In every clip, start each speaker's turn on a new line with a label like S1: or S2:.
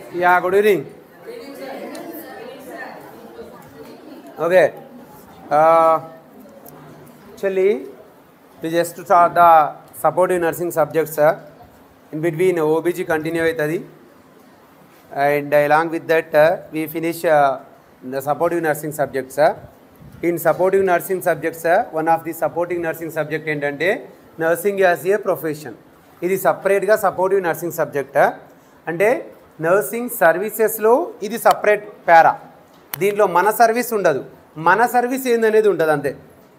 S1: Yeah, good evening. Okay. Uh, actually, we just start the supportive nursing subjects. sir. In between, OBG continue అవుతుంది and along with that uh, we finish uh, the supportive nursing subjects sir. in supportive nursing subjects sir, one of the supporting nursing subject ఏంటంటే nursing as a profession ఇది సపరేట్గా supportive nursing subject అంటే nursing సర్వీసెస్లో ఇది separate పారా దీంట్లో మన service ఉండదు మన సర్వీస్ ఏందనేది ఉంటుంది అంతే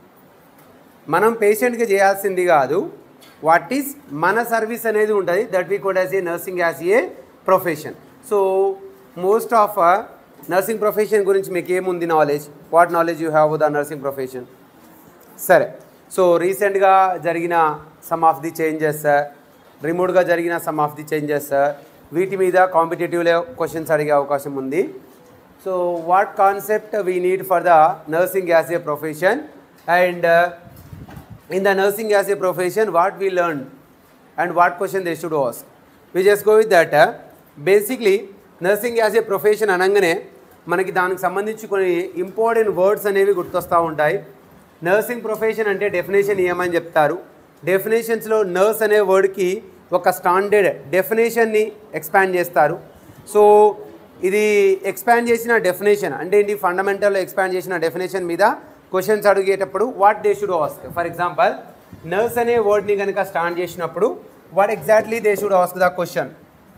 S1: మనం పేషెంట్కి చేయాల్సింది కాదు వాట్ ఈస్ మన సర్వీస్ అనేది ఉంటుంది that we called as a nursing as a profession so most of nursing profession గురించి మీకు ఏముంది knowledge what knowledge you have the nursing profession సరే సో రీసెంట్గా జరిగిన సమ్ ఆఫ్ ది చేంజెస్ రిమోట్గా జరిగిన సమ్ ఆఫ్ ది చేంజెస్ వీటి మీద కాంపిటేటివ్లో క్వశ్చన్స్ అడిగే అవకాశం ఉంది so what concept we need for the nursing as a profession and in the nursing as a profession what we learned and what question they should ask we just go with that uh, basically nursing as a profession అనగానే మనకి దానికి సంబంధించి కొన్ని important words అనేవి గుర్తొస్తూ ఉంటాయి nursing profession అంటే definition ఏమని చెప్తారు డెఫినేషన్స్లో నర్స్ అనే వర్డ్కి ఒక స్టాండర్డ్ డెఫినేషన్ని ఎక్స్పాండ్ చేస్తారు సో ఇది ఎక్స్పాండ్ చేసిన డెఫినేషన్ అంటే ఏంటి ఫండమెంటల్లో ఎక్స్పాండ్ చేసిన డెఫినేషన్ మీద క్వశ్చన్స్ అడిగేటప్పుడు what they should ask for example nurse అనే వర్డ్ని కనుక స్టాండ్ చేసినప్పుడు what exactly they should ask the question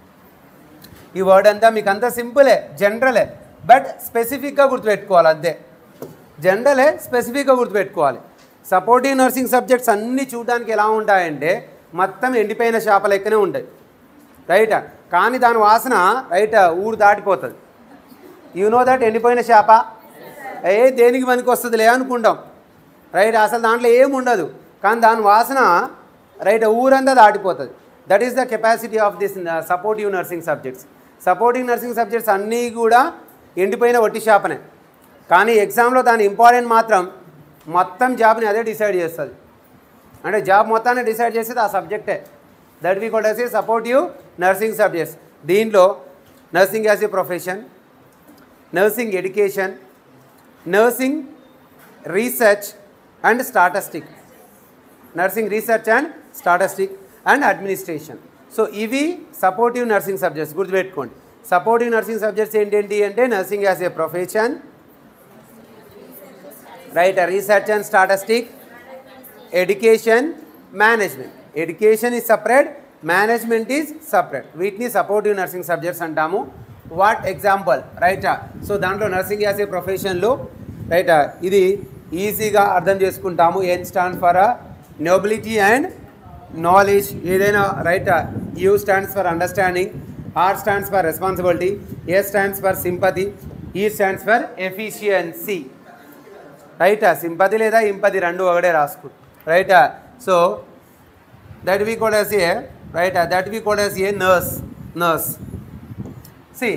S1: ఈ వర్డ్ అంతా మీకు అంతా సింపులే జనరలే బట్ స్పెసిఫిక్గా గుర్తుపెట్టుకోవాలి అంతే జనరలే స్పెసిఫిక్గా గుర్తుపెట్టుకోవాలి సపోర్టివ్ నర్సింగ్ సబ్జెక్ట్స్ అన్నీ చూడడానికి ఎలా ఉంటాయంటే మొత్తం ఎండిపోయిన చేప లెక్కనే ఉంటాయి రైట్ కానీ దాని వాసన రైట్ ఊరు దాటిపోతుంది యు నో దట్ ఎండిపోయిన చేప ఏ దేనికి పనికి వస్తుందిలే అనుకుంటాం రైట్ అసలు దాంట్లో ఏం ఉండదు కానీ దాని వాసన రైట్ ఊరంతా దాటిపోతుంది that is the capacity of this supportive nursing subjects supportive nursing subjects అన్నీ కూడా ఎండిపోయిన వట్టి చేపనే కానీ ఎగ్జామ్లో దాని ఇంపార్టెంట్ మాత్రం మొత్తం జాబ్ని అదే డిసైడ్ చేస్తుంది అంటే జాబ్ మొత్తాన్ని డిసైడ్ చేసేది ఆ సబ్జెక్టే దట్ వీ కూడా సపోర్టివ్ నర్సింగ్ సబ్జెక్ట్స్ దీంట్లో nursing as a profession nursing education nursing research and statistic nursing research and statistic and administration so ఇవి సపోర్టివ్ నర్సింగ్ సబ్జెక్ట్స్ గుర్తుపెట్టుకోండి సపోర్టివ్ నర్సింగ్ సబ్జెక్ట్స్ ఏంటంటి అంటే nursing as a profession right research and statistic education management education is separate management is separate వీటిని supportive nursing subjects అంటాము what example right so దాంట్లో nursing as a ప్రొఫెషన్లో right ఇది ఈజీగా అర్థం చేసుకుంటాము N stand for nobility and knowledge ఏదైనా right U stands for understanding R stands for responsibility A stands for sympathy E stands for efficiency రైటా sympathy లేదా empathy రెండు ఒకటే రాసుకో రైటా so that we called as a రైటా that we called as a nurse nurse see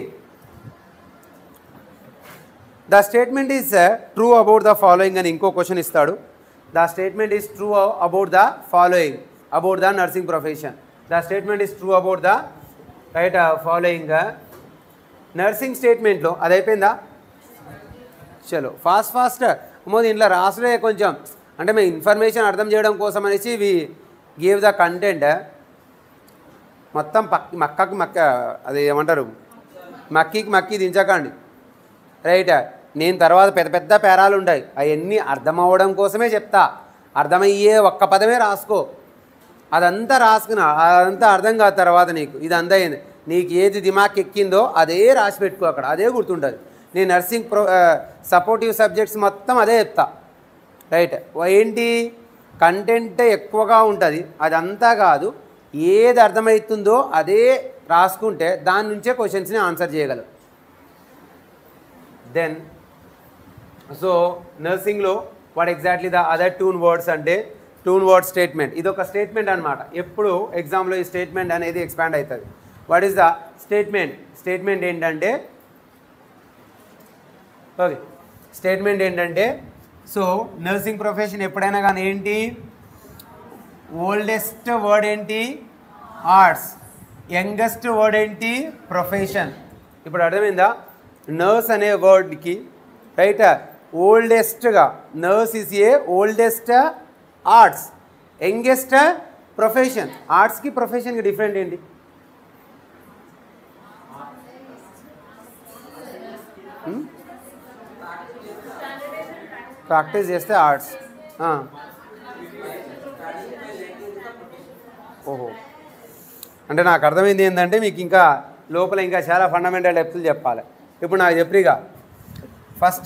S1: the statement is true about the following అని ఇంకో question ఇస్తాడు the statement is true about the following about the nursing profession the statement is true about the right following nursing స్టేట్మెంట్లో అది అయిపోయిందా చలో fast fast అమ్మో దీంట్లో రాసులే కొంచెం అంటే మేము ఇన్ఫర్మేషన్ అర్థం చేయడం కోసం అనేసి వి గేవ్ ద కంటెంట్ మొత్తం పక్ మక్కకి మక్క అది ఏమంటారు మక్కికి మక్కి దించకండి రైట్ నేను తర్వాత పెద్ద పెద్ద పేరాలు ఉంటాయి అవన్నీ అర్థం అవ్వడం కోసమే చెప్తా అర్థమయ్యే ఒక్క పదమే రాసుకో అదంతా రాసుకున్నా అదంతా అర్థం కాదు తర్వాత నీకు ఇదంతా ఏంది నీకు ఏది దిమాక్ ఎక్కిందో అదే రాసి పెట్టుకో అక్కడ అదే గుర్తుంటుంది నేను నర్సింగ్ ప్రో సపోర్టివ్ సబ్జెక్ట్స్ మొత్తం అదే చెప్తా రైట్ ఏంటి కంటెంట్ ఎక్కువగా ఉంటుంది అదంతా కాదు ఏది అర్థమవుతుందో అదే రాసుకుంటే దాని నుంచే క్వశ్చన్స్ని ఆన్సర్ చేయగలవు దెన్ సో నర్సింగ్లో వాట్ ఎగ్జాక్ట్లీ ద అదర్ టూన్ వర్డ్స్ అంటే టూన్ వర్డ్ స్టేట్మెంట్ ఇది ఒక స్టేట్మెంట్ అనమాట ఎప్పుడు ఎగ్జామ్లో ఈ స్టేట్మెంట్ అనేది ఎక్స్పాండ్ అవుతుంది what is the statement statement ఏంటంటే ఓకే స్టేట్మెంట్ ఏంటంటే సో నర్సింగ్ ప్రొఫెషన్ ఎప్పుడైనా కానీ ఏంటి ఓల్డెస్ట్ వర్డ్ ఏంటి ఆర్ట్స్ యంగెస్ట్ వర్డ్ ఏంటి ప్రొఫెషన్ ఇప్పుడు అర్థమైందా నర్స్ అనే వర్డ్కి రైట్ ఓల్డెస్ట్గా nurse is a oldest arts youngest profession ఆర్ట్స్కి ప్రొఫెషన్కి డిఫరెంట్ ఏంటి ప్రాక్టీస్ చేస్తే ఆర్ట్స్ ఓహో అంటే నాకు అర్థమైంది ఏంటంటే మీకు ఇంకా లోపల ఇంకా చాలా ఫండమెంటల్ డెప్త్లు చెప్పాలి ఇప్పుడు నాకు చెప్పిగా ఫస్ట్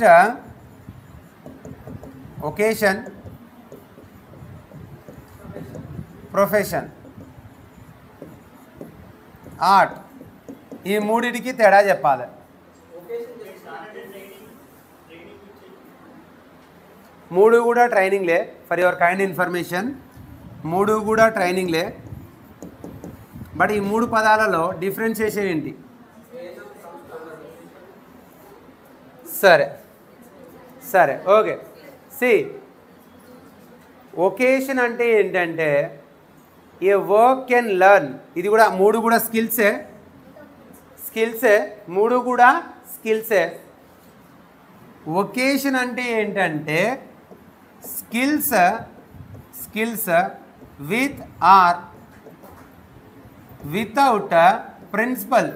S1: ఒకేషన్ ప్రొఫెషన్ ఆర్ట్ ఈ మూడిటికి తేడా చెప్పాలి మూడు కూడా ట్రైనింగ్లే ఫర్ యువర్ కైండ్ ఇన్ఫర్మేషన్ మూడు కూడా ట్రైనింగ్లే బట్ ఈ మూడు పదాలలో డిఫరెన్షియేషన్ ఏంటి సరే సరే ఓకే సి ఒకేషన్ అంటే ఏంటంటే ఏ వర్క్ కెన్ లర్న్ ఇది కూడా మూడు కూడా స్కిల్సే స్కిల్సే మూడు కూడా స్కిల్సే ఒకేషన్ అంటే ఏంటంటే skills skills with or without principle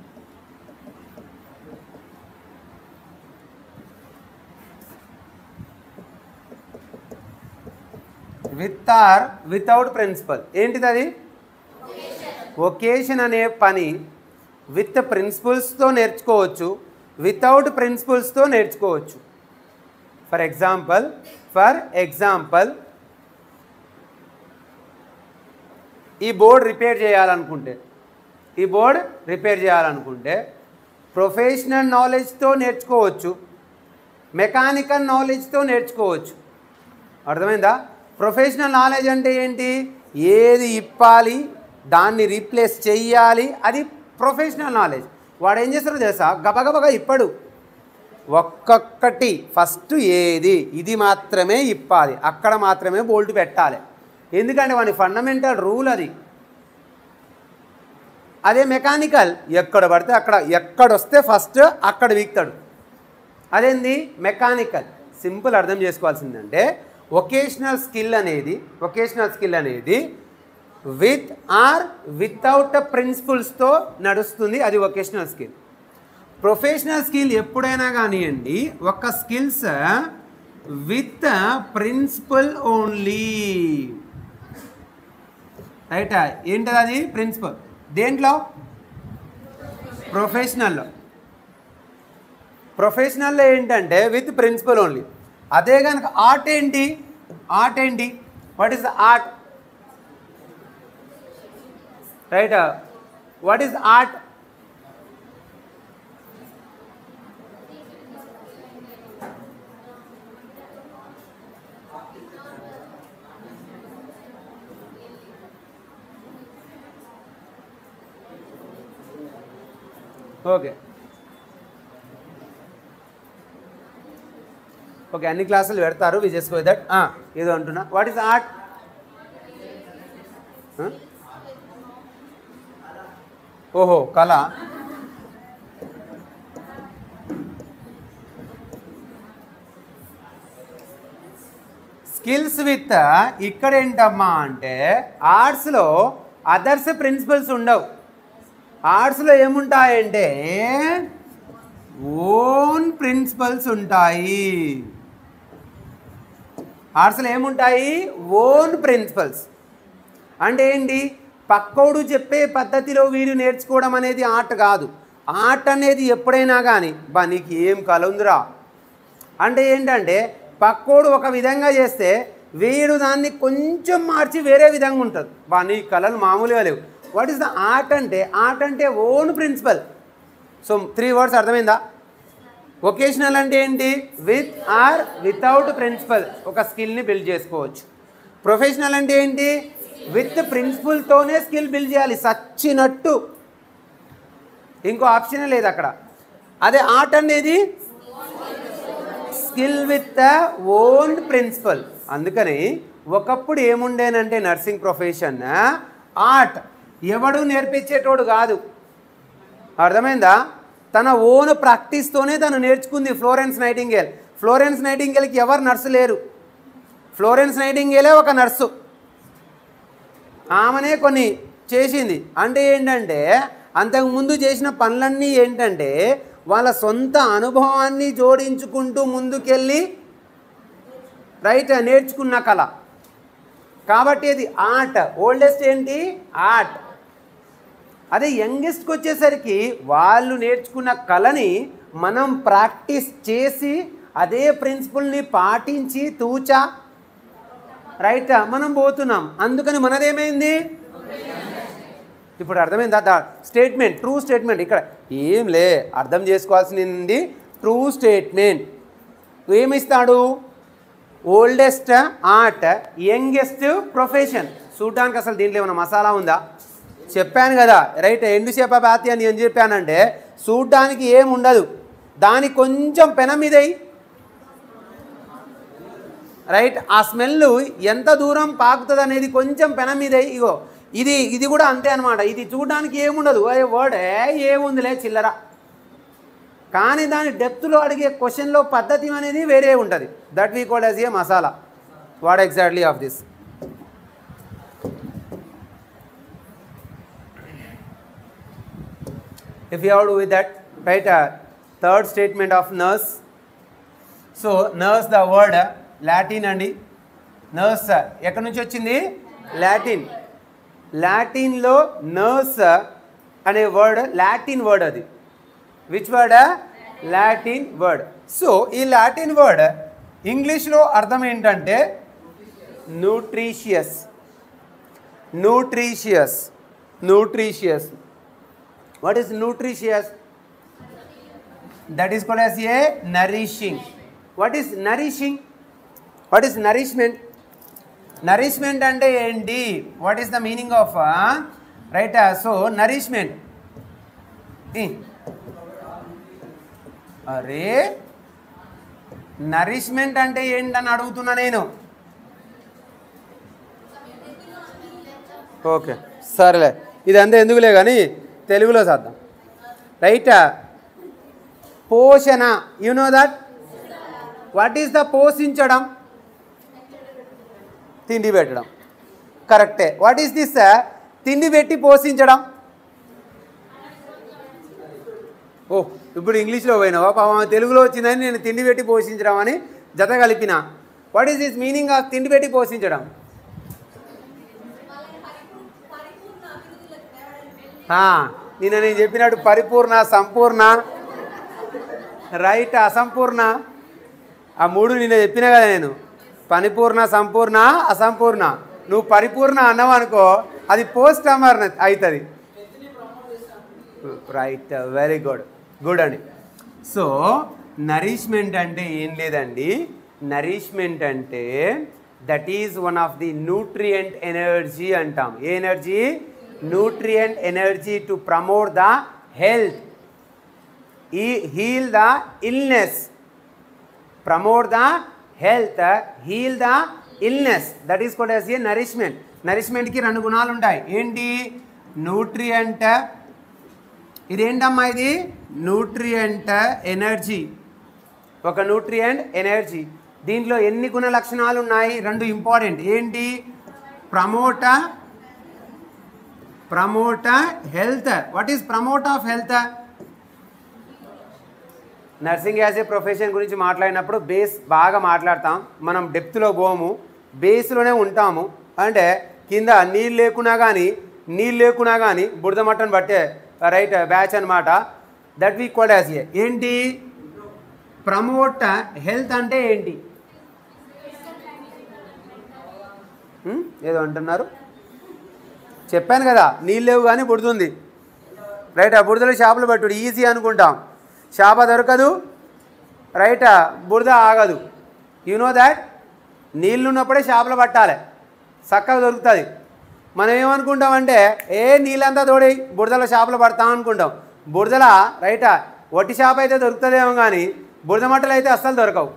S1: with or without principle ఏంటిది అది ఒకేషన్ అనే పని విత్ ప్రిన్సిపల్స్తో నేర్చుకోవచ్చు వితౌట్ ప్రిన్సిపల్స్తో నేర్చుకోవచ్చు ఫర్ ఎగ్జాంపుల్ ఫర్ ఎగ్జాంపుల్ ఈ బోర్డ్ రిపేర్ చేయాలనుకుంటే ఈ బోర్డ్ రిపేర్ చేయాలనుకుంటే ప్రొఫెషనల్ నాలెడ్జ్తో నేర్చుకోవచ్చు మెకానికల్ నాలెడ్జ్తో నేర్చుకోవచ్చు అర్థమైందా ప్రొఫెషనల్ నాలెడ్జ్ అంటే ఏంటి ఏది ఇప్పాలి దాన్ని రీప్లేస్ చెయ్యాలి అది ప్రొఫెషనల్ నాలెడ్జ్ వాడు ఏం చేస్తారో తెలుసా గబగబగా ఇప్పడు ఒక్కొక్కటి ఫస్ట్ ఏది ఇది మాత్రమే ఇప్పాలి అక్కడ మాత్రమే బోల్ట్ పెట్టాలి ఎందుకంటే వాని ఫండమెంటల్ రూల్ అది అదే మెకానికల్ ఎక్కడ పడితే అక్కడ ఎక్కడొస్తే ఫస్ట్ అక్కడ వీక్తాడు అదేంది మెకానికల్ సింపుల్ అర్థం చేసుకోవాల్సిందంటే ఒకేషనల్ స్కిల్ అనేది ఒకేషనల్ స్కిల్ అనేది విత్ ఆర్ వితౌట్ ప్రిన్సిపల్స్తో నడుస్తుంది అది ఒకేషనల్ స్కిల్ ప్రొఫెషనల్ స్కిల్ ఎప్పుడైనా కానివ్వండి ఒక skills with principle only right ఏంటది అది ప్రిన్సిపల్ దేంట్లో ప్రొఫెషనల్లో ప్రొఫెషనల్లో ఏంటంటే విత్ ప్రిన్సిపల్ ఓన్లీ అదే కనుక ఆర్ట్ ఏంటి ఆర్ట్ ఏంటి what is art right what is art okay okay అన్ని క్లాసులు పెడతారు వి జస్ట్ దట్ ఏదో అంటున్నా వాట్ ఈస్ ఆర్ట్ ఓహో కళ స్కిల్స్ విత్ ఇక్కడ ఏంటమ్మా అంటే ఆర్ట్స్లో అదర్స్ ప్రిన్సిపల్స్ ఉండవు ఆర్ట్స్లో ఏముంటాయంటే ఓన్ ప్రిన్సిపల్స్ ఉంటాయి ఆర్ట్స్లో ఏముంటాయి ఓన్ ప్రిన్సిపల్స్ అంటే ఏంటి పక్కోడు చెప్పే పద్ధతిలో వీడు నేర్చుకోవడం అనేది ఆర్ట్ కాదు ఆర్ట్ అనేది ఎప్పుడైనా కానీ బా నీకు ఏం కల ఉందిరా అంటే ఏంటంటే పక్కోడు ఒక విధంగా చేస్తే వీడు దాన్ని కొంచెం మార్చి వేరే విధంగా ఉంటుంది బా నీ కళలు మామూలుగా లేవు వాట్ ఈస్ ద ఆర్ట్ అంటే ఆర్ట్ అంటే own principle so three words అర్థమైందా వొకేషనల్ అంటే ఏంటి విత్ ఆర్ వితౌట్ ప్రిన్సిపల్ ఒక స్కిల్ని బిల్డ్ చేసుకోవచ్చు ప్రొఫెషనల్ అంటే ఏంటి విత్ ప్రిన్సిపల్తోనే స్కిల్ బిల్డ్ చేయాలి సచ్చినట్టు ఇంకో ఆప్షన్ లేదు అక్కడ అదే ఆర్ట్ అనేది స్కిల్ విత్ ఓన్ ప్రిన్సిపల్ అందుకని ఒకప్పుడు ఏముండేనంటే నర్సింగ్ ప్రొఫెషన్ ఆర్ట్ ఎవడు నేర్పించేటోడు కాదు అర్థమైందా తన ఓన్ ప్రాక్టీస్తోనే తను నేర్చుకుంది ఫ్లోరెన్స్ నైటింగేల్ ఫ్లోరెన్స్ నైటింగేల్కి ఎవరు నర్సు లేరు ఫ్లోరెన్స్ నైటింగేలే ఒక నర్సు ఆమెనే కొన్ని చేసింది అంటే ఏంటంటే అంతకుముందు చేసిన పనులన్నీ ఏంటంటే వాళ్ళ సొంత అనుభవాన్ని జోడించుకుంటూ ముందుకెళ్ళి రైట్ నేర్చుకున్న కళ కాబట్టి అది ఆర్ట్ ఓల్డెస్ట్ ఏంటి ఆర్ట్ అదే యంగెస్ట్కి వచ్చేసరికి వాళ్ళు నేర్చుకున్న కళని మనం ప్రాక్టీస్ చేసి అదే ప్రిన్సిపల్ని పాటించి తూచా రైట్ మనం పోతున్నాం అందుకని మనదేమైంది ఇప్పుడు అర్థమైందా దా స్టేట్మెంట్ ట్రూ స్టేట్మెంట్ ఇక్కడ ఏం లే అర్థం చేసుకోవాల్సింది ట్రూ స్టేట్మెంట్ ఏమిస్తాడు ఓల్డెస్ట్ ఆర్ట్ యంగెస్ట్ ప్రొఫెషన్ చూడడానికి అసలు దీంట్లో ఏమైనా మసాలా ఉందా చెప్పాను కదా రైట్ ఎండు చేప బాతి అని ఏం చెప్పానంటే చూడ్డానికి ఏం ఉండదు దానికి కొంచెం పెన మీదై రైట్ ఆ స్మెల్ ఎంత దూరం పాకుతుంది అనేది కొంచెం పెన మీద ఇగో ఇది ఇది కూడా అంతే అనమాట ఇది చూడడానికి ఏముండదు ఏ వర్డ్ ఏ ఏముందిలే చిల్లర కానీ దాని డెప్త్లో అడిగే క్వశ్చన్లో పద్ధతి అనేది వేరే ఉంటుంది that we called as a మసాలా what exactly of this if you have to with that right uh, third statement of nurse so nurse the word Latin అండి నర్స్ ఎక్కడి నుంచి వచ్చింది లాటిన్ లాటిన్లో నర్స్ అనే వర్డ్ లాటిన్ వర్డ్ అది which word Latin word so ఈ Latin word ఇంగ్లీష్లో అర్థం ఏంటంటే nutritious nutritious nutritious what is nutritious that is called as a nourishing what is nourishing what is nourishment nourishment అంటే ఏంటి what is the meaning of uh, right uh, so nourishment Eh. అరే nourishment అంటే ఏంటని అడుగుతున్నా నేను okay సరేలే ఇదంతా ఎందుకులే కానీ తెలుగులో చేద్దాం రైట్ పోషణ you know that what is the పోషించడం తిండి పెట్టడం కరెక్టే వాట్ ఈస్ దిస్ తిండి పెట్టి పోషించడం ఓ ఇప్పుడు ఇంగ్లీష్లో పోయినావా పాపం ఆమె తెలుగులో వచ్చిందని నేను తిండి పెట్టి పోషించడం అని జత కలిపిన what is this meaning of తిండి పెట్టి పోషించడం ఆ, నిన్న నేను చెప్పినట్టు పరిపూర్ణ సంపూర్ణ రైట్ అసంపూర్ణ ఆ మూడు నిన్న చెప్పిన కదా నేను పనిపూర్ణ సంపూర్ణ అసంపూర్ణ నువ్వు పరిపూర్ణ అన్నావు అనుకో అది పోస్ట్ అమర్ అవుతుంది రైట్ వెరీ గుడ్ గుడ్ అండి సో నరిష్మెంట్ అంటే ఏం లేదండి నరిష్మెంట్ అంటే that is one of the nutrient energy అంటాం a energy nutrient energy to promote the health ఈ heal the illness promote the health heal the illness that is called as a nourishment నరిష్మెంట్కి రెండు గుణాలు ఉంటాయి ఏంటి nutrient ఇదేంటమ్మా ఇది nutrient energy ఒక న్యూట్రియంట్ ఎనర్జీ దీంట్లో ఎన్ని గుణ లక్షణాలు ఉన్నాయి రెండు ఇంపార్టెంట్ ఏంటి ప్రమోట ప్రమోట health what is promote of health nursing as a profession గురించి మాట్లాడినప్పుడు బేస్ బాగా మాట్లాడతాం మనం డెప్త్లో పోము బేస్లోనే ఉంటాము అంటే కింద నీళ్ళు లేకున్నా కానీ నీళ్ళు లేకున్నా కానీ బురద మట్టను బట్టే రైట్ బ్యాచ్ అనమాట that we called as a ఏంటి ప్రమోట్ హెల్త్ అంటే ఏంటి హ్మ్? ఏదో అంటున్నారు చెప్పాను కదా నీళ్ళు లేవు కానీ బుడుతుంది రైట్ ఆ బురదలో చేపలు పట్టుడు ఈజీ అనుకుంటాం చేప దొరకదు రైట్ బురద ఆగదు యు నో దాట్ నీళ్ళు ఉన్నప్పుడే చేపలు పట్టాలి చక్కగా దొరుకుతుంది మనం ఏమనుకుంటామంటే ఏ నీళ్ళంతా తోడి బురదలో చేపలు పడతాం అనుకుంటాం బురదల రైటా వట్టి చేప అయితే దొరుకుతుందేమో కానీ బురద మట్టలు అయితే అస్సలు దొరకవు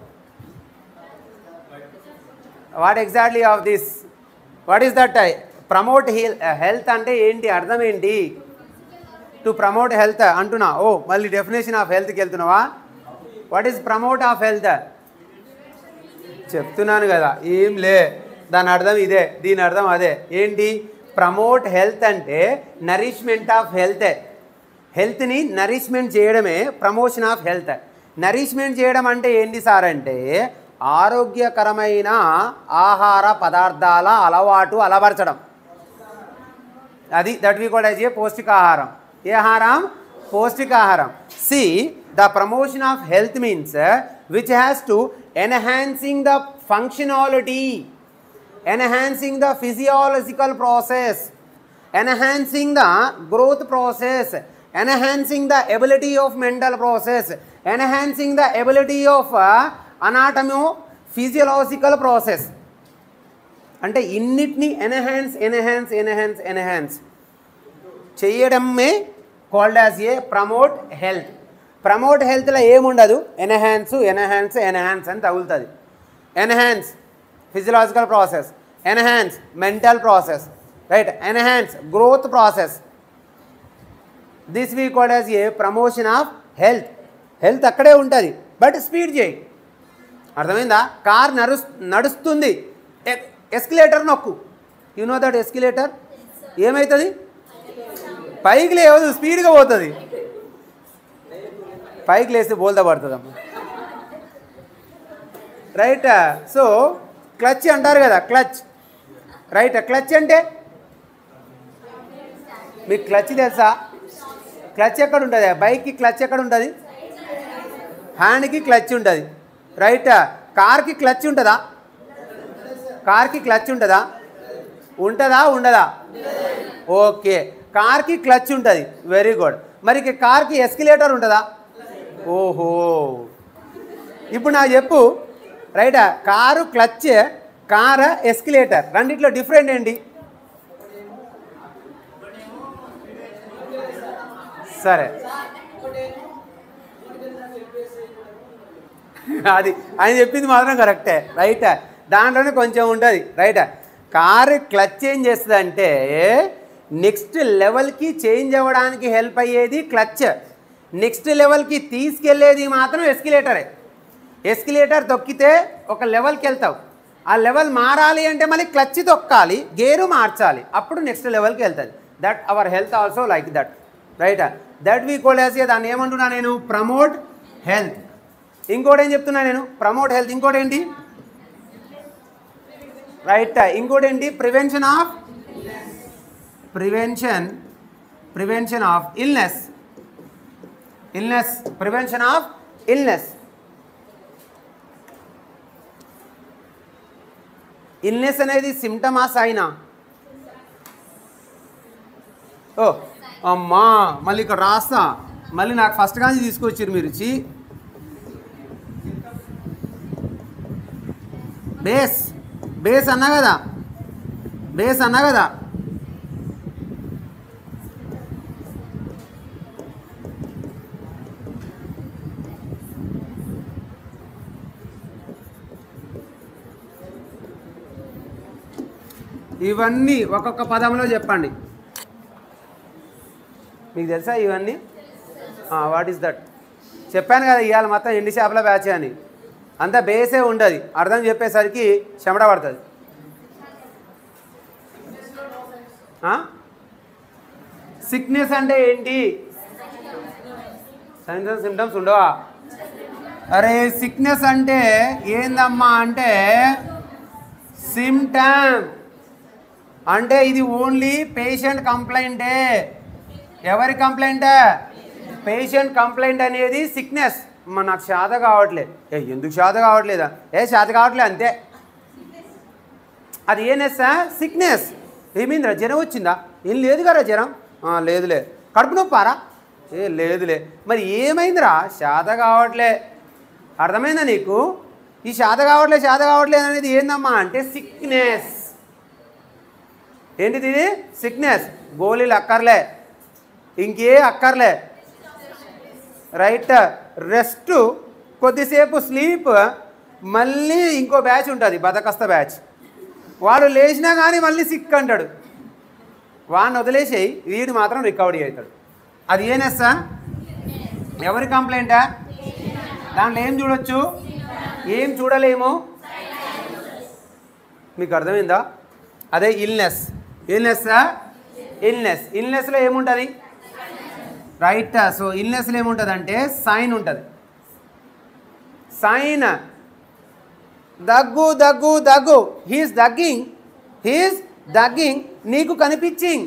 S1: what exactly of this what is that promote హెల్ హెల్త్ అంటే ఏంటి అర్థం ఏంటి టు ప్రమోట్ హెల్త్ అంటున్నా ఓ మళ్ళీ డెఫినేషన్ ఆఫ్ హెల్త్కి వెళ్తున్నావా what is promote of health చెప్తున్నాను కదా ఏం లే దాని అర్థం ఇదే దీని అర్థం అదే ఏంటి ప్రమోట్ హెల్త్ అంటే nourishment of health health nourishment చేయడమే ప్రమోషన్ ఆఫ్ హెల్త్ నరిష్మెంట్ చేయడం అంటే ఏంటి సార్ అంటే ఆరోగ్యకరమైన ఆహార పదార్థాల అలవాటు అలవర్చడం అది దట్ వీ కూడా ఏ పౌష్టికాహారం ఏ ఆహారం పౌష్టికాహారం see the promotion of health means which has to enhancing the functionality enhancing the physiological process enhancing the growth process enhancing the ability of mental process enhancing the ability of anatomy physiological process అంటే ఇన్నిటిని enhance enhance enhance enhance చేయడమే called as a promote health promote హెల్త్లో ఏముండదు enhance enhance enhance అని తగులుతుంది enhance physiological process enhance mental process right enhance growth process this we called as a promotion of health health అక్కడే ఉంటుంది but speed చేయి అర్థమైందా car నడు నడుస్తుంది ఎస్కిలేటర్ నొక్కు యు నో దట్ ఎస్కిలేటర్ ఏమవుతుంది పైకి లేవదు స్పీడ్గా పోతుంది పైకి లేస్తే బోల్తా పడుతుందమ్మా రైట్ సో క్లచ్ అంటారు కదా క్లచ్ రైట్ క్లచ్ అంటే మీకు క్లచ్ తెలుసా క్లచ్ ఎక్కడ ఉంటుంది బైక్కి క్లచ్ ఎక్కడ ఉంటుంది హ్యాండ్కి క్లచ్ ఉంటుంది రైట్ కార్కి క్లచ్ ఉంటుందా కార్కి క్లచ్ ఉంటుందా ఉంటుందా ఉండదా ఓకే కార్కి క్లచ్ ఉంటుంది వెరీ గుడ్ మరి ఇక కార్కి ఎస్కిలేటర్ ఉంటుందా ఓహో ఇప్పుడు నాకు చెప్పు రైటా కారు క్లచ్ కార్ ఎస్కిలేటర్ రెండిట్లో డిఫరెంట్ ఏంటి సరే అది ఆయన చెప్పింది మాత్రం కరెక్టే రైట్ దాంట్లోనే కొంచెం ఉంటుంది రైట్ కారు క్లచ్ ఏం చేస్తుంది అంటే నెక్స్ట్ లెవెల్కి చేంజ్ అవ్వడానికి హెల్ప్ అయ్యేది క్లచ్ నెక్స్ట్ లెవెల్కి తీసుకెళ్లేది మాత్రం ఎస్కిలేటరే ఎస్కిలేటర్ తొక్కితే ఒక లెవెల్కి వెళ్తావు ఆ లెవెల్ మారాలి అంటే మళ్ళీ క్లచ్ తొక్కాలి గేరు మార్చాలి అప్పుడు నెక్స్ట్ లెవెల్కి వెళ్తుంది that our health also like that right that we కోలేసి దాన్ని ఏమంటున్నా నేను ప్రమోట్ హెల్త్ ఇంకోటి ఏం చెప్తున్నా నేను ప్రమోట్ హెల్త్ ఇంకోటి ఏంటి రైట్ ఇంకోటి ఏంటి prevention of prevention prevention of illness illness prevention of illness illness అనేది సిమ్టమా సైనా ఓ అమ్మా మళ్ళీ ఇక్కడ రాస్తా మళ్ళీ నాకు ఫస్ట్ కానీ తీసుకొచ్చారు మీరు చీ బేస్ బేస్ అన్నా కదా బేస్ అన్నా కదా ఇవన్నీ ఒక్కొక్క పదంలో చెప్పండి మీకు తెలుసా ఇవన్నీ వాట్ ఈస్ దట్ చెప్పాను కదా ఇవాళ మొత్తం ఎండి చేపల బ్యాచ్ అని అంతా బేసే ఉండదు అర్థం చెప్పేసరికి చెమట పడుతుంది సిక్నెస్ అంటే ఏంటి సైన్స్ అండ్ సిమ్టమ్స్ ఉండవా అరే సిక్నెస్ అంటే ఏందమ్మా అంటే సిమ్టమ్ అంటే ఇది ఓన్లీ పేషెంట్ కంప్లైంటే ఎవరి కంప్లైంట్ పేషెంట్ కంప్లైంట్ అనేది సిక్నెస్ మా నాకు శాత కావట్లేదు ఏ ఎందుకు శాత కావట్లేదా ఏ శాత కావట్లేదు అంతే అది ఏనెస్సా సిక్నెస్ ఏమైందిరా జ్వరం వచ్చిందా ఏం లేదు కదా జ్వరం "ఆ, లేదులే కడుపు నొప్పారా ఏ లేదులే మరి ఏమైందిరా శాత కావట్లే అర్థమైందా నీకు ఈ శాత కావట్లే శాత కావట్లేదు అనేది ఏందమ్మా అంటే సిక్నెస్ ఏంటిది ఇది సిక్నెస్ గోళీలు అక్కర్లే ఇంకే అక్కర్లే రైట్ రెస్ట్ కొద్దిసేపు స్లీప్ మళ్ళీ ఇంకో బ్యాచ్ ఉంటుంది బతకస్త బ్యాచ్ వాడు లేచినా కానీ మళ్ళీ సిక్ అంటాడు వాడిని వదిలేసేయి వీడు మాత్రం రికవరీ అవుతాడు అది ఏనెస్సా ఎవరి కంప్లైంటా దాంట్లో ఏం చూడొచ్చు ఏం చూడలేము మీకు అర్థమైందా అదే ఇల్నెస్ ఇల్నెస్ ఇల్నెస్ ఇల్నెస్లో ఏముంటుంది రైట్ సో ఇల్నెస్లో ఏముంటుంది అంటే సైన్ ఉంటుంది సైన్ దగ్గు దగ్గు దగ్గు హీస్ దగ్గింగ్ హీస్ దగ్గింగ్ నీకు కనిపించింగ్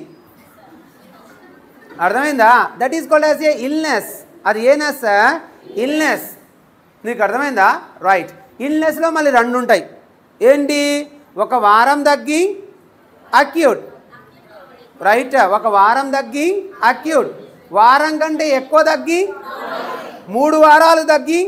S1: అర్థమైందా that is called as a illness అది ఏనెస్ ఇల్నెస్ నీకు అర్థమైందా రైట్ ఇల్నెస్లో మళ్ళీ రెండు ఉంటాయి ఏంటి ఒక వారం దగ్గి అక్యూట్ రైట్ ఒక వారం దగ్గి అక్యూట్ వారం కంటే ఎక్కువ దగ్గి మూడు వారాలు తగ్గి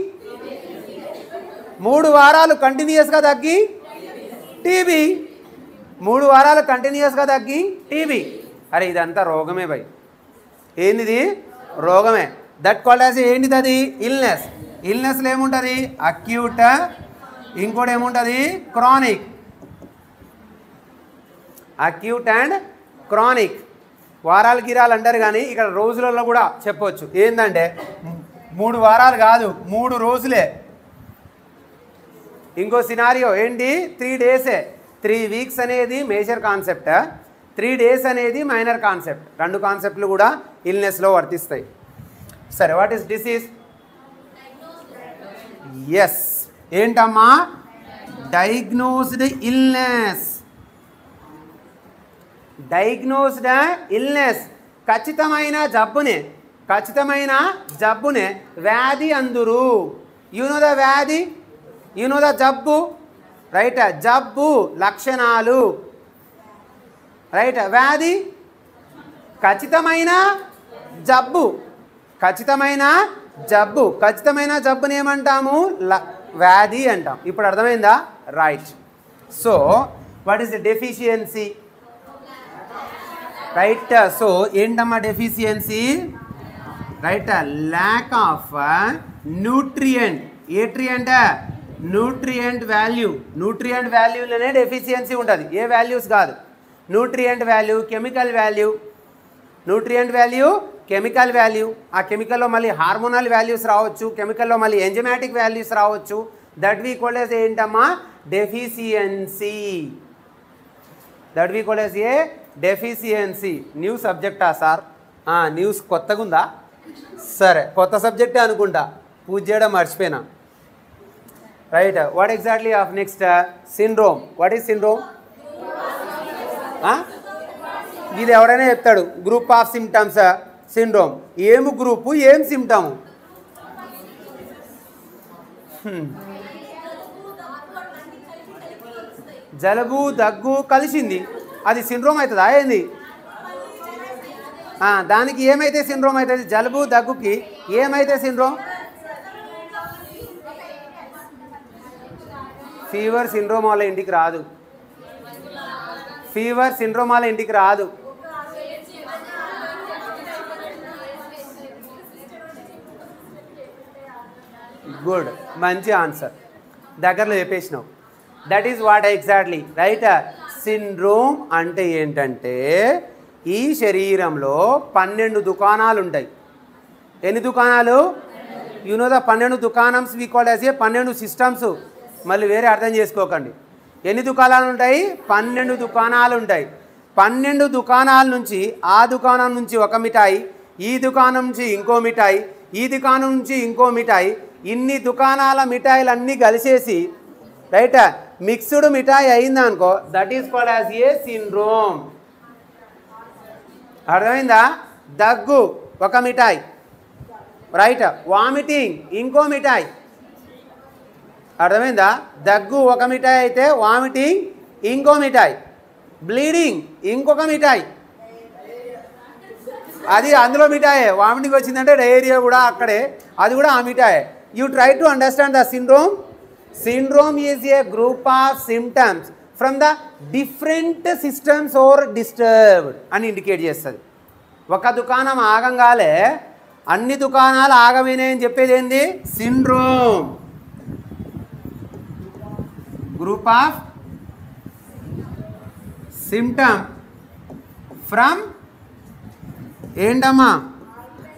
S1: మూడు వారాలు కంటిన్యూస్గా తగ్గి టీబీ మూడు వారాలు కంటిన్యూస్గా తగ్గి టీబీ అరే ఇదంతా రోగమే భయ్ ఏంటిది రోగమే దట్ కాల్డ్ యాజ్ ఏంటిది అది ఇల్నెస్ ఇల్నెస్లో ఏముంటుంది అక్యూట్ ఇంకోటి ఏముంటుంది క్రానిక్ అక్యూట్ అండ్ క్రానిక్ వారాలు గిరాలు అంటారు కానీ ఇక్కడ రోజులలో కూడా చెప్పవచ్చు ఏంటంటే మూడు వారాలు కాదు మూడు రోజులే ఇంకో సినారియో ఏంటి త్రీ డేసే త్రీ వీక్స్ అనేది మేజర్ కాన్సెప్ట్ త్రీ డేస్ అనేది మైనర్ కాన్సెప్ట్ రెండు కాన్సెప్ట్లు కూడా ఇల్నెస్లో వర్తిస్తాయి సరే వాట్ ఈస్ డిసీజ్ ఎస్ ఏంటమ్మా డయాగ్నోస్డ్ ఇల్నెస్ డయాగ్నోస్డ్ ఇల్నెస్ ఖచ్చితమైన జబ్బునే ఖచ్చితమైన జబ్బునే వ్యాధి అందురు యూనో ద వ్యాధి యూనో ద జబ్బు రైట్ జబ్బు లక్షణాలు రైట్ వ్యాధి ఖచ్చితమైన జబ్బు ఖచ్చితమైన జబ్బు ఖచ్చితమైన జబ్బుని ఏమంటాము ల- వ్యాధి అంటాం ఇప్పుడు అర్థమైందా right so what is the deficiency right so ఏంటమ్మా deficiency right lack of nutrient ఏట్రియంట్ న్యూట్రియంట్ వాల్యూ న్యూట్రియంట్ వాల్యూలోనే డెఫిషియన్సీ ఉంటుంది ఏ వాల్యూస్ కాదు nutrient value chemical value nutrient value chemical value ఆ కెమికల్లో మళ్ళీ హార్మోనల్ వాల్యూస్ రావచ్చు కెమికల్లో మళ్ళీ ఎంజమాటిక్ వాల్యూస్ రావచ్చు దట్ వీ కోల్డెస్ ఏంటమ్మా deficiency that we called as a deficiency new సబ్జెక్టా సార్ న్యూస్ కొత్తగా ఉందా సరే కొత్త సబ్జెక్టే అనుకుంటా పూజ చేయడం మర్చిపోయినా right what exactly of next syndrome what is syndrome ఇది ఎవరైనా చెప్తాడు గ్రూప్ ఆఫ్ సిమ్టమ్స్ సిండ్రోమ్ ఏము గ్రూపు ఏం సిమ్టము జలుబు దగ్గు కలిసింది అది సిండ్రోమ్ అవుతుందా ఏంది ఆ, దానికి ఏమైతే సిండ్రోమ్ అవుతుంది జలుబు దగ్గుకి ఏమైతే సిండ్రోమ్ ఫీవర్ సిండ్రోమ్ వాళ్ళ ఇంటికి రాదు ఫీవర్ సిండ్రోమ్ వాళ్ళ ఇంటికి రాదు గుడ్ మంచి ఆన్సర్ దగ్గరలో చెప్పేసినావు that is what exactly right syndrome అంటే ఏంటంటే ఈ శరీరంలో పన్నెండు దుకాణాలు ఉంటాయి ఎన్ని దుకాణాలు యూనో ద పన్నెండు దుకాణమ్స్ వీ కాల్ యాజ్ ఏ పన్నెండు సిస్టమ్స్ మళ్ళీ వేరే అర్థం చేసుకోకండి ఎన్ని దుకాణాలు ఉంటాయి పన్నెండు దుకాణాలు ఉంటాయి పన్నెండు దుకాణాల నుంచి ఆ దుకాణం నుంచి ఒక మిఠాయి ఈ దుకాణం నుంచి ఇంకో మిఠాయి ఈ దుకాణం నుంచి ఇంకో మిఠాయి ఇన్ని దుకాణాల మిఠాయిలు అన్నీ కలిసేసి రైట్ మిక్స్డ్ మిఠాయి అయిందనుకో that is called as a syndrome అర్థమైందా దగ్గు ఒక మిఠాయి రైట్ వామిటింగ్ ఇంకో మిఠాయి అర్థమైందా దగ్గు ఒక మిఠాయి అయితే వామిటింగ్ ఇంకో మిఠాయి బ్లీడింగ్ ఇంకొక మిఠాయి అది అందులో మిఠాయే వామిటింగ్ వచ్చిందంటే డయేరియా కూడా అక్కడే అది కూడా ఆ మిఠాయే you try to understand the syndrome syndrome is a group of symptoms from the different systems or disturbed అని ఇండికేట్ చేస్తుంది ఒక దుకాణం ఆగంగాలే అన్ని దుకాణాలు ఆగమైనాయని చెప్పేది ఏంది syndrome group of symptom from ఏంటమ్మా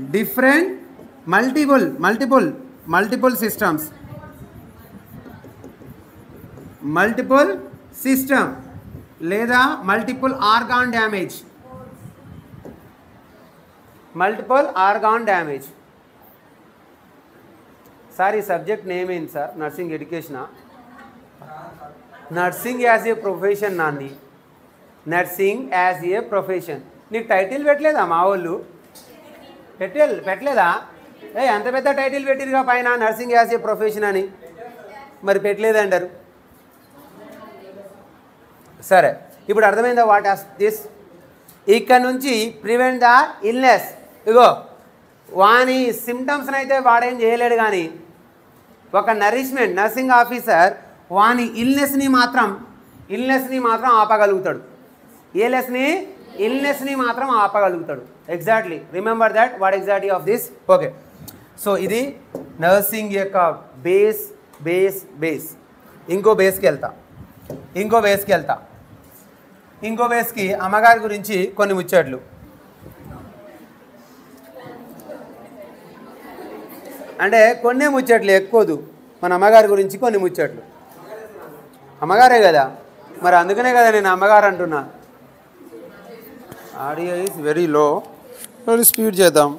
S1: different multiple multiple multiple systems multiple system లేదా multiple organ damage multiple organ damage sir ఈ సబ్జెక్ట్ నేమ్ ఏంటి సార్ నర్సింగ్ ఎడ్యుకేషనా నర్సింగ్ యాజ్ ఏ ప్రొఫెషన్ నాంది నర్సింగ్ యాజ్ ఏ ప్రొఫెషన్ నీకు title పెట్టలేదా మా వాళ్ళు పెట్టే పెట్టలేదా ఏ ఎంత పెద్ద టైటిల్ పెట్టిరుగా పైన నర్సింగ్ యాజ్ ఏ ప్రొఫెషన్ అని మరి పెట్టలేదంటారు సరే ఇప్పుడు అర్థమైందా వాట్ ఆస్ దిస్ ఇక్కడ నుంచి ప్రివెంట్ ద ఇల్నెస్ ఇగో వాని సిమ్టమ్స్ని అయితే వాడేం చేయలేడు కానీ ఒక నరిష్మెంట్ నర్సింగ్ ఆఫీసర్ వాని ఇల్నెస్ని మాత్రం ఇల్నెస్ని మాత్రం ఆపగలుగుతాడు ఏ లెస్ని ఇల్నెస్ని మాత్రం ఆపగలుగుతాడు exactly remember that what exactly of this okay so ఇది నర్సింగ్ యొక్క బేస్ బేస్ బేస్ ఇంకో బేస్కి వెళ్తా ఇంకో బేస్కి వెళ్తా ఇంకో బేస్కి అమ్మగారి గురించి కొన్ని ముచ్చట్లు అంటే కొన్నే ముచ్చట్లు ఎక్కువదు మన అమ్మగారి గురించి కొన్ని ముచ్చట్లు అమ్మగారే కదా మరి అందుకనే కదా నేను అమ్మగారు అంటున్నా audio is very low very speed చేద్దాం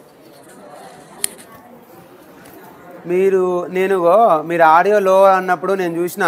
S1: మీరు నేను ఓ, మీరు ఆడియో లో అన్నప్పుడు నేను చూసిన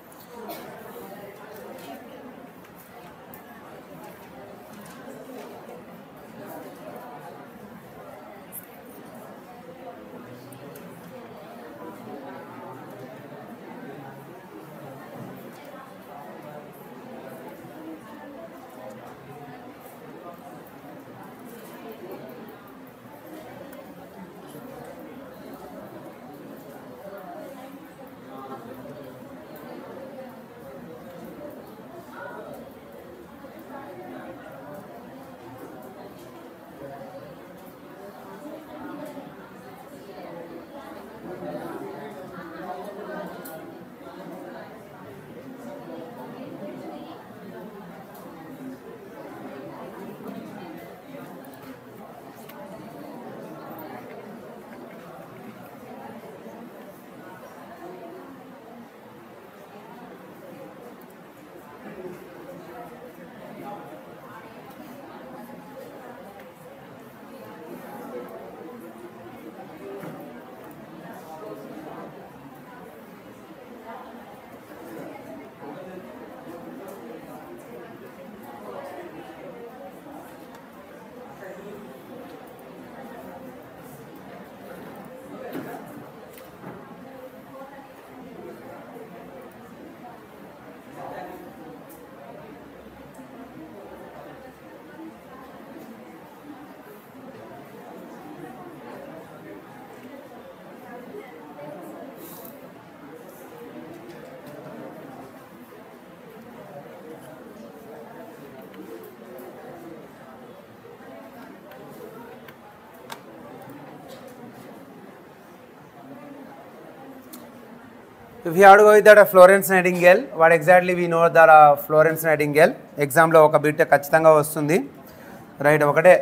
S1: if you had go with that Florence Nightingale what exactly we know that Florence Nightingale ఎగ్జామ్లో ఒక బిట్ ఖచ్చితంగా వస్తుంది రైట్ ఒకటే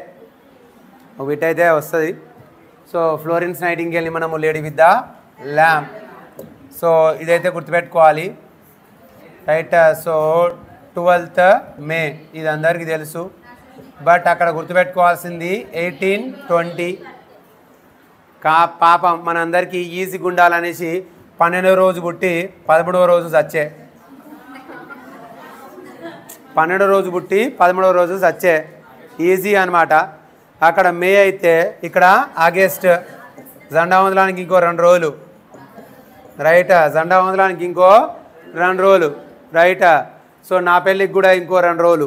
S1: ఒక బిట్ అయితే వస్తుంది సో ఫ్లోరెన్స్ నైటింగేల్ని మనము lady with the lamp so ఇదైతే గుర్తుపెట్టుకోవాలి రైట్ సో ట్వెల్త్ మే ఇది అందరికీ తెలుసు బట్ అక్కడ గుర్తుపెట్టుకోవాల్సింది ఎయిటీన్ ట్వంటీ కా పాపం మనందరికీ ఈజీగా ఉండాలనేసి పన్నెండవ రోజు పుట్టి పదమూడవ రోజు చచ్చే పన్నెండవ రోజు పుట్టి పదమూడవ రోజు చచ్చే ఈజీ అనమాట అక్కడ మే అయితే ఇక్కడ ఆగస్ట్ జెండా వందలానికి ఇంకో రెండు రోజులు రైట్ జెండా వందలానికి ఇంకో రెండు రోజులు రైట్ సో నా పెళ్ళికి కూడా ఇంకో రెండు రోజులు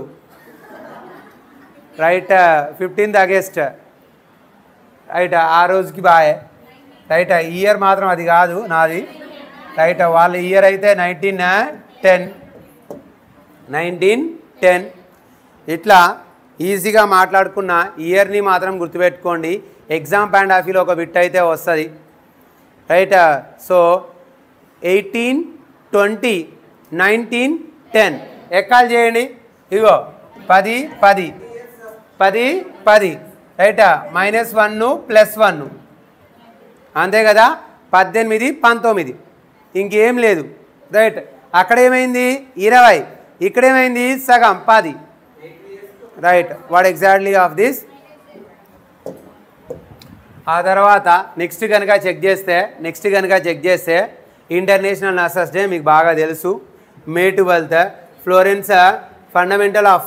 S1: రైట్ ఫిఫ్టీన్త్ ఆగస్ట్ రైట్ ఆ రోజుకి బాయ్ రైట్ ఇయర్ మాత్రం అది కాదు నాది రైట్ వాళ్ళ ఇయర్ అయితే నైన్టీన్ టెన్ నైన్టీన్ టెన్ ఇట్లా ఈజీగా మాట్లాడుకున్న ఇయర్ని మాత్రం గుర్తుపెట్టుకోండి ఎగ్జామ్ పాయింట్ ఆఫ్ వ్యూలో ఒక బిట్ అయితే వస్తుంది right so eighteen twenty nineteen ten ఎక్కాలు చేయండి ఇగో పది పది పది పది right minus one plus one అంతే కదా పద్దెనిమిది పంతొమ్మిది ఇంకేం లేదు రైట్ అక్కడ ఏమైంది ఇరవై ఇక్కడ ఏమైంది సగం పది right what exactly of this ఆ తర్వాత నెక్స్ట్ కనుక చెక్ చేస్తే నెక్స్ట్ కనుక చెక్ చేస్తే ఇంటర్నేషనల్ నర్సెస్ డే మీకు బాగా తెలుసు May twelfth Florence fundamental of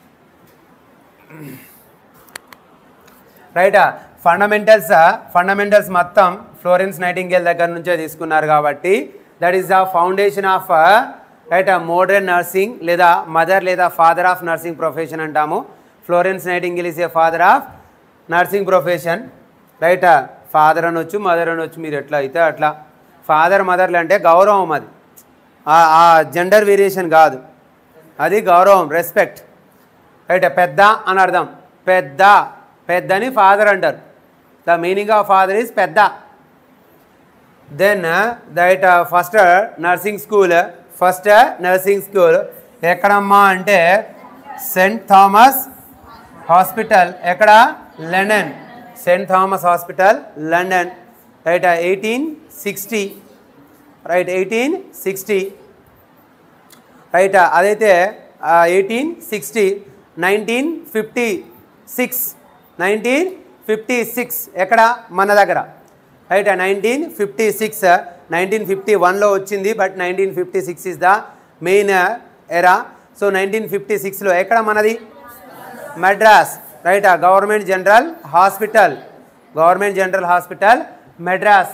S1: right fundamentals fundamentals మొత్తం ఫ్లోరెన్స్ నైటింగేల్ దగ్గర నుంచే తీసుకున్నారు కాబట్టి that is the foundation of right modern nursing లేదా మదర్ లేదా ఫాదర్ ఆఫ్ నర్సింగ్ ప్రొఫెషన్ అంటాము Florence Nightingale is a father of nursing profession right father అనొచ్చు mother అనొచ్చు మీరు ఎట్లా అయితే అట్లా ఫాదర్ మదర్లు అంటే గౌరవం అది ఆ- ఆ జెండర్ వేరియేషన్ కాదు అది గౌరవం రెస్పెక్ట్ రైట్ పెద్ద అని అర్థం పెద్ద పెద్దని ఫాదర్ అంటారు the meaning of father is పెద్ద then that first nursing school first nursing school ఎక్కడమ్మా అంటే సెంట్ థామస్ హాస్పిటల్ ఎక్కడ London saint Thomas hospital London right eighteen sixty right eighteen sixty right అదైతే eighteen sixty nineteen fifty six nineteen fifty six ఎక్కడ మన దగ్గర right nineteen fifty six nineteen fifty వన్లో వచ్చింది but nineteen fifty six is the main era so nineteen fifty సిక్స్లో ఎక్కడ మనది Madras right government general hospital government general hospital Madras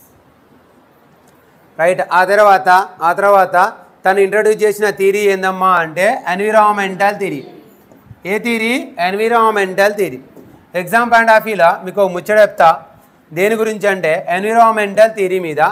S1: right ఆ తర్వాత ఆ తర్వాత తను ఇంట్రడ్యూస్ చేసిన థీరీ ఏందమ్మా అంటే ఎన్విరాన్మెంటల్ థీరీ ఏ theory environmental theory exam point of వ్యూలో మీకు ఒక ముచ్చట చెప్తా దేని గురించి అంటే ఎన్విరాన్మెంటల్ థీరీ మీద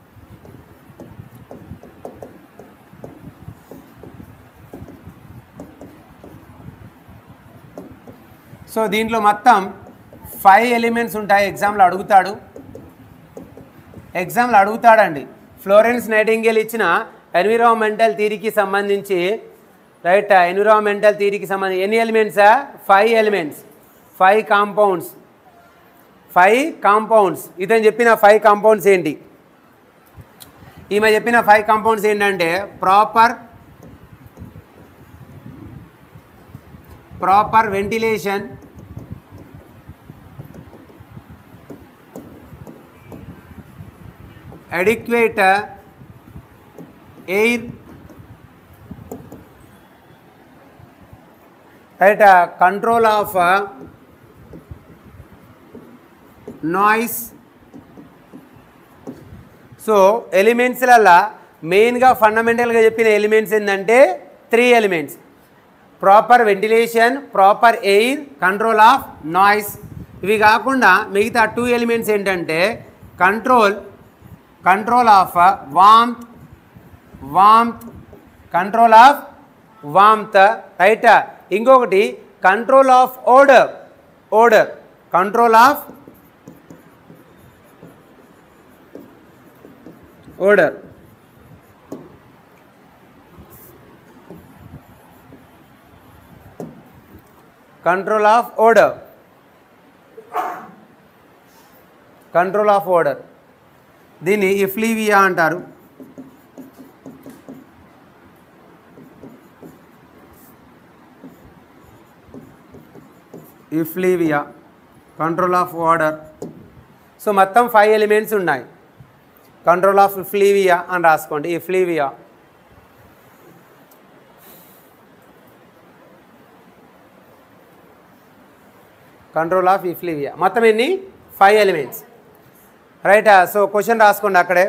S1: సో దీంట్లో మొత్తం ఫైవ్ ఎలిమెంట్స్ ఉంటాయి ఎగ్జామ్లో అడుగుతాడు ఎగ్జామ్లో అడుగుతాడండి ఫ్లోరెన్స్ నైటింగేల్ ఇచ్చిన ఎన్విరాన్మెంటల్ థీరీకి సంబంధించి రైట్ ఎన్విరాన్మెంటల్ థీరీకి సంబంధించి ఎన్ని ఎలిమెంట్సా five elements five compounds five compounds ఇతను చెప్పిన ఫైవ్ కాంపౌండ్స్ ఏంటి ఈమె చెప్పిన ఫైవ్ కాంపౌండ్స్ ఏంటంటే proper proper ventilation adequate uh, air right uh, control of uh, noise so ఎలిమెంట్స్లల్లా మెయిన్గా ఫండమెంటల్గా చెప్పిన ఎలిమెంట్స్ ఏంటంటే three elements proper ventilation proper air control of noise ఇవి కాకుండా మిగతా టూ ఎలిమెంట్స్ ఏంటంటే control control of warmth warmth control of warmth right ఇంకొకటి control of odour odour control of odour control of odour control of odour దీన్ని effluvia అంటారు effluvia control of odour so మొత్తం five elements ఉన్నాయి control of effluvia అని రాసుకోండి effluvia control of effluvia మొత్తం ఎన్ని five elements right so question రాసుకోండి అక్కడే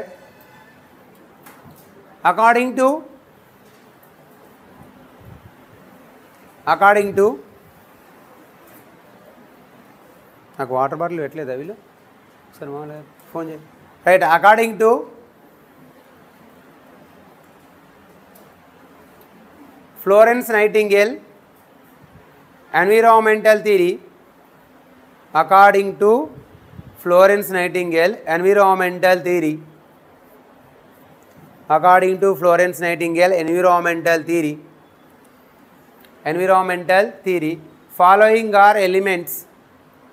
S1: అకార్డింగ్ టు అకార్డింగ్ టు నాకు వాటర్ బాటిల్ పెట్టలేదా వీళ్ళు సరే మామూలుగా ఫోన్ చేయండి right according to Florence Nightingale environmental theory according to Florence Nightingale environmental theory according to Florence Nightingale environmental theory environmental theory following are elements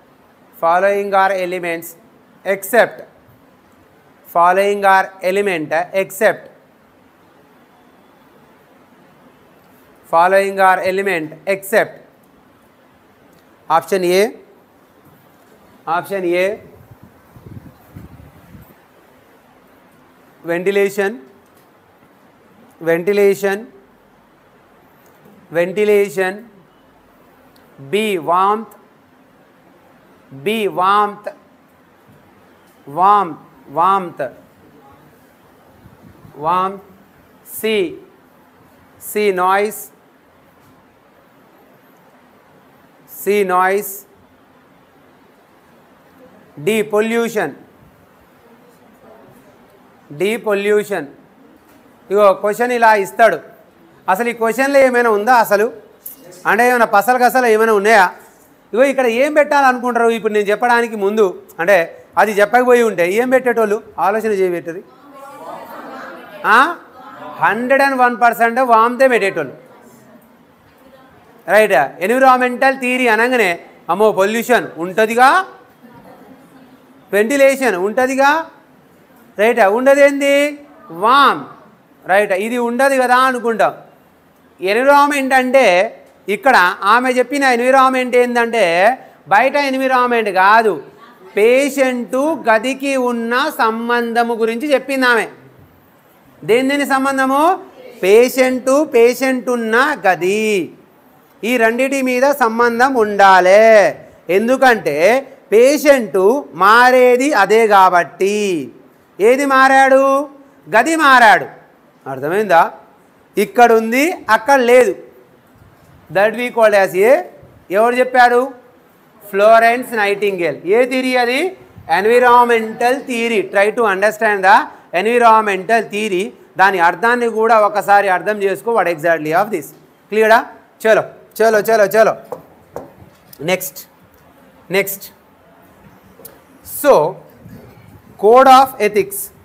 S1: following are elements except following are element except following are element except option A option A ventilation ventilation ventilation B warmth B warmth warmth warmth warmth C C noise C noise D pollution D pollution ఇగో question ఇలా ఇస్తాడు అసలు ఈ క్వశ్చన్లో ఏమైనా ఉందా అసలు అంటే ఏమైనా పసలు గసలు ఏమైనా ఉన్నాయా ఇగో ఇక్కడ ఏం పెట్టాలనుకుంటారు ఇప్పుడు నేను చెప్పడానికి ముందు అంటే అది చెప్పకపోయి ఉంటే ఏం పెట్టేటోళ్ళు ఆలోచన చేయబెట్టది హండ్రెడ్ అండ్ వన్ పర్సెంట్ వామ్తే పెట్టేటోళ్ళు రైట్ ఎన్విరాన్మెంటల్ థీరీ అనగానే అమ్మో పొల్యూషన్ ఉంటుందిగా వెంటిలేషన్ ఉంటుందిగా రైట్ ఉండదేంది వామ్ రైట్ ఇది ఉండదు కదా అనుకుంటాం ఎన్విరాన్మెంట్ అంటే ఇక్కడ ఆమె చెప్పిన ఎన్విరాన్మెంట్ ఏంటంటే బయట ఎన్విరాన్మెంట్ కాదు పేషెంటు గదికి ఉన్న సంబంధము గురించి చెప్పింది ఆమె దేని దేని సంబంధము పేషెంటు పేషెంట్ ఉన్న గది ఈ రెండిటి మీద సంబంధం ఉండాలి ఎందుకంటే పేషెంటు మారేది అదే కాబట్టి ఏది మారాడు గది మారాడు అర్థమైందా ఇక్కడ ఉంది అక్కడ లేదు that we called as a ఎవరు చెప్పాడు ఫ్లోరెన్స్ నైటింగేల్ ఏ థియరీ అది environmental theory try to understand the environmental theory దాని అర్థాన్ని కూడా ఒకసారి అర్థం చేసుకో వాట్ ఎగ్జాక్ట్లీ ఆఫ్ దిస్ క్లియరా చలో చలో చలో చలో next next so code of ethics